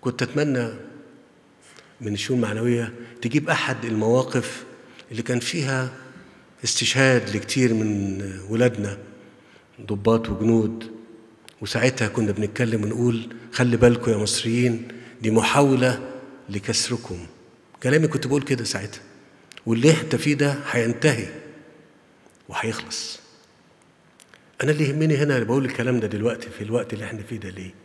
كنت اتمنى من الشؤون المعنويه تجيب احد المواقف اللي كان فيها استشهاد لكتير من ولادنا ضباط وجنود وساعتها كنا بنتكلم ونقول خلي بالكم يا مصريين دي محاولة لكسركم كلامي كنت بقول كده ساعتها واللي انت فيه ده هينتهي وهيخلص أنا اللي يهمني هنا اللي بقول الكلام ده دلوقتي في الوقت اللي احنا فيه ده ليه؟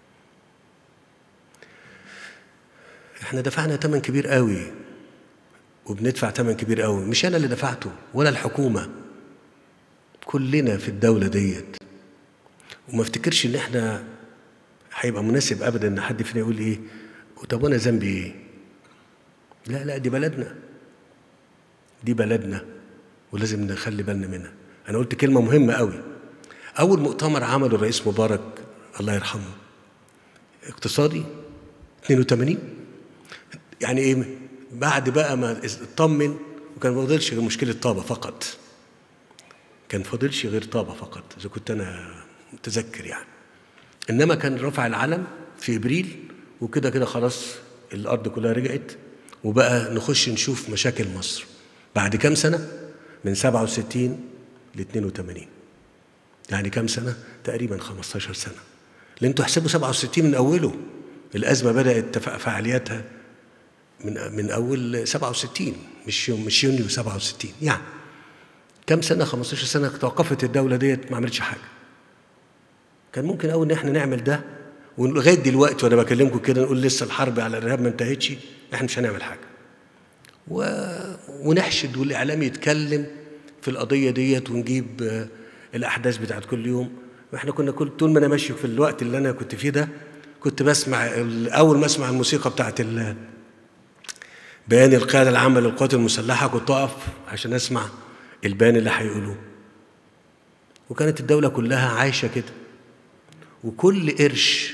احنا دفعنا تمن كبير قوي وبندفع تمن كبير قوي مش أنا اللي دفعته ولا الحكومة كلنا في الدولة ديت وما افتكرش ان احنا هيبقى مناسب ابدا ان حد فينا يقول ايه طب وانا ذنبي ايه لا لا دي بلدنا دي بلدنا ولازم نخلي بالنا منها انا قلت كلمه مهمه قوي اول مؤتمر عمله الرئيس مبارك الله يرحمه اقتصادي 82 يعني ايه بعد بقى ما اطمن وكان ما فاضلش غير مشكله طابه فقط كان فاضلش غير طابه فقط اذا كنت انا متذكر يعني انما كان رفع العلم في ابريل وكده كده خلاص الارض كلها رجعت وبقى نخش نشوف مشاكل مصر بعد كام سنه من 67 ل 82 يعني كام سنه تقريبا 15 سنه اللي انتوا حسبوا 67 من اوله الازمه بدات فعالياتها من من اول 67 مش يوم مش يونيو 67 يعني كم سنه 15 سنه توقفت الدوله ديت ما عملتش حاجه كان ممكن قوي ان احنا نعمل ده ولغايه دلوقتي وانا بكلمكم كده نقول لسه الحرب على الارهاب ما انتهتش احنا مش هنعمل حاجه و... ونحشد والاعلام يتكلم في القضيه ديت ونجيب آه، الاحداث بتاعت كل يوم واحنا كنا كل طول ما انا ماشي في الوقت اللي انا كنت فيه ده كنت بسمع ال- اول ما اسمع الموسيقى بتاعت ال... بيان القياده العامه للقوات المسلحه كنت اقف عشان اسمع البيان اللي هيقولوه وكانت الدوله كلها عايشه كده وكل قرش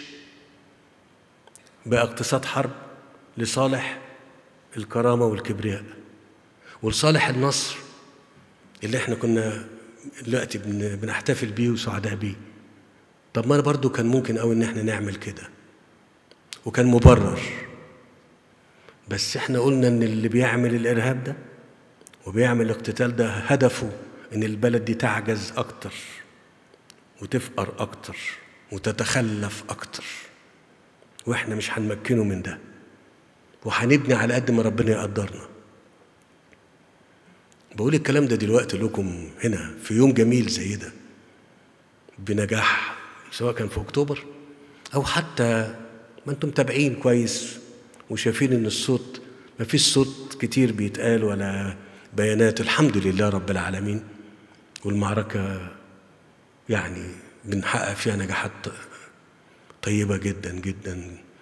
بقى اقتصاد حرب لصالح الكرامة والكبرياء ولصالح النصر اللي احنا كنا دلوقتي بن- بنحتفل بيه وسعداء بيه طب ما برضو كان ممكن قوي ان احنا نعمل كده وكان مبرر بس احنا قلنا ان اللي بيعمل الارهاب ده وبيعمل الاقتتال ده هدفه ان البلد دي تعجز اكتر وتفقر اكتر وتتخلف اكتر واحنا مش هنمكنه من ده وهنبني على قد ما ربنا يقدرنا بقول الكلام ده دلوقتي لكم هنا في يوم جميل زي ده بنجاح سواء كان في اكتوبر او حتى ما انتم متابعين كويس وشايفين ان الصوت ما فيش صوت كتير بيتقال ولا بيانات الحمد لله رب العالمين والمعركه يعني بنحقق فيها نجاحات طيبه جدا جدا